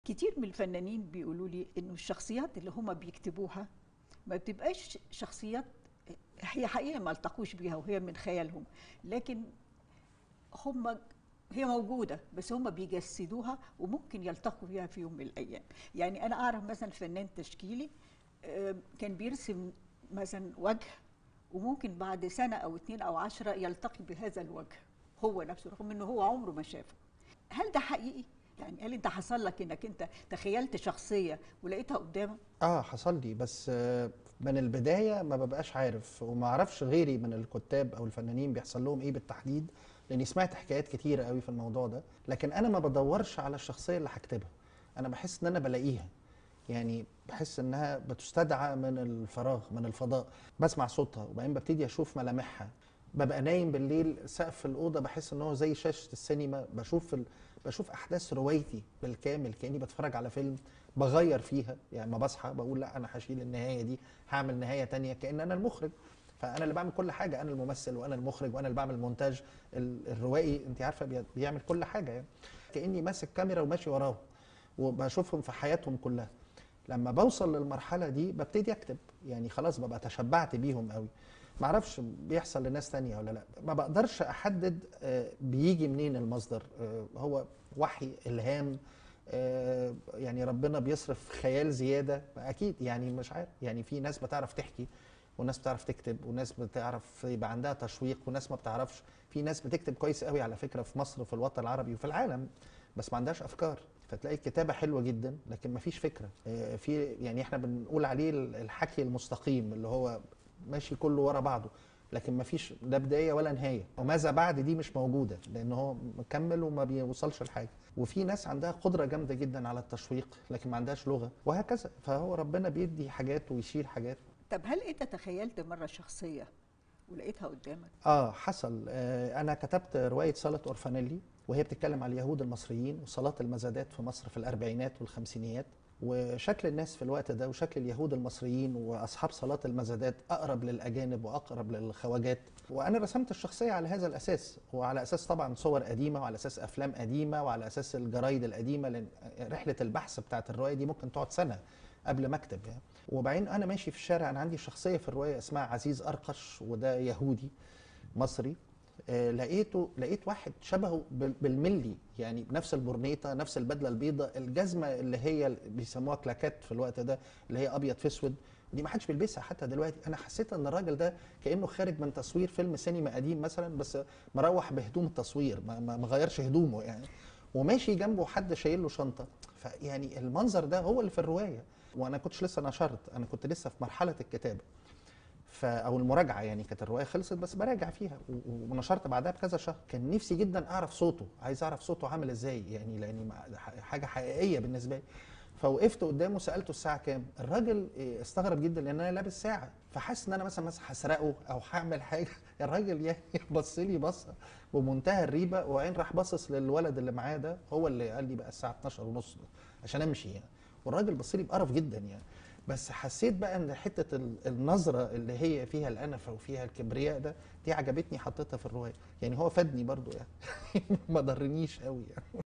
كتير من الفنانين بيقولوا لي انه الشخصيات اللي هم بيكتبوها ما بتبقاش شخصيات هي حقيقه ما التقوش بيها وهي من خيالهم لكن هم هي موجوده بس هم بيجسدوها وممكن يلتقوا بيها في يوم من الايام يعني انا اعرف مثلا فنان تشكيلي آه، كان بيرسم مثلا وجه وممكن بعد سنه او اتنين او عشرة يلتقي بهذا الوجه هو نفسه رغم انه هو عمره ما شافه هل ده حقيقي يعني هل انت حصل لك انك انت تخيلت شخصيه ولقيتها قدامك اه حصل لي بس آه، من البدايه ما ببقاش عارف وما اعرفش غيري من الكتاب او الفنانين بيحصل لهم ايه بالتحديد لاني سمعت حكايات كتيره قوي في الموضوع ده لكن انا ما بدورش على الشخصيه اللي هكتبها انا بحس ان انا بلاقيها يعني بحس انها بتستدعى من الفراغ من الفضاء بسمع صوتها وبعدين ببتدي اشوف ملامحها ببقى نايم بالليل سقف الاوضه بحس ان هو زي شاشه السينما بشوف ال... بشوف احداث روايتي بالكامل كاني بتفرج على فيلم بغير فيها يعني ما بصحى بقول لا انا هشيل النهايه دي هعمل نهايه تانية كان انا المخرج فانا اللي بعمل كل حاجه انا الممثل وانا المخرج وانا اللي بعمل مونتاج ال- الروائي انت عارفه بي- بيعمل كل حاجه يعني كاني ماسك كاميرا وماشي وراهم وبشوفهم في حياتهم كلها لما بوصل للمرحله دي ببتدي اكتب يعني خلاص ببقى تشبعت بيهم قوي معرفش بيحصل لناس تانية ولا لا ما بقدرش احدد آه، بيجي منين المصدر آه، هو وحي الهام آه، يعني ربنا بيصرف خيال زياده اكيد يعني مش عارف يعني في ناس بتعرف تحكي وناس بتعرف تكتب وناس بتعرف يبقى عندها تشويق وناس ما بتعرفش في ناس بتكتب كويس قوي على فكره في مصر وفي الوطن العربي وفي العالم بس ما عندهاش افكار فتلاقي الكتابه حلوه جدا لكن ما فيش فكره آه، في يعني احنا بنقول عليه الحكي المستقيم اللي هو ماشي كله ورا بعضه لكن ما فيش لا بدايه ولا نهايه وماذا بعد دي مش موجوده لان هو مكمل وما بيوصلش لحاجه وفي ناس عندها قدره جامده جدا على التشويق لكن ما عندهاش لغه وهكذا فهو ربنا بيدي حاجات ويشيل حاجات طب هل انت تخيلت مره شخصيه ولقيتها قدامك اه حصل آه انا كتبت روايه صلاه اورفانيلي وهي بتتكلم على اليهود المصريين وصلاه المزادات في مصر في الاربعينات والخمسينيات وشكل الناس في الوقت ده وشكل اليهود المصريين واصحاب صلاه المزادات اقرب للاجانب واقرب للخواجات وانا رسمت الشخصيه على هذا الاساس وعلى اساس طبعا صور قديمه وعلى اساس افلام قديمه وعلى اساس الجرايد القديمه لان رحله البحث بتاعت الروايه دي ممكن تقعد سنه قبل ما اكتب يعني وبعدين انا ماشي في الشارع انا عندي شخصيه في الروايه اسمها عزيز ارقش وده يهودي مصري آه، لقيته لقيت واحد شبهه بال- بالملي يعني بنفس البرنيطه نفس البدله البيضاء الجزمه اللي هي ال- بيسموها كلاكات في الوقت ده اللي هي ابيض في اسود ودي ما حدش بيلبسها حتى دلوقتي انا حسيت ان الراجل ده كانه خارج من تصوير فيلم سينما قديم مثلا بس مروح بهدوم التصوير ما, ما ما غيرش هدومه يعني وماشي جنبه حد شايل له شنطه فيعني المنظر ده هو اللي في الروايه وانا كنتش لسه نشرت انا كنت لسه في مرحله الكتابه ف او المراجعه يعني كانت الروايه خلصت بس براجع فيها و- ونشرت بعدها بكذا شهر كان نفسي جدا اعرف صوته عايز اعرف صوته عامل ازاي يعني لان ما- ح- حاجه حقيقيه بالنسبه لي فوقفت قدامه سالته الساعه كام الراجل إيه، استغرب جدا لان انا لابس ساعه فحس ان انا مثلا مثلا هسرقه او هعمل حاجه الراجل يعني بص لي بصه بمنتهى الريبه وبعدين راح باصص للولد اللي معاه ده هو اللي قال لي بقى الساعه 12 ونص عشان امشي يعني والراجل بص لي بقرف جدا يعني بس حسيت بقى ان حته ال- النظره اللي هي فيها الانفه وفيها الكبرياء ده دي عجبتني حطيتها في الروايه يعني هو فادني برضو يعني ما ضرنيش قوي يعني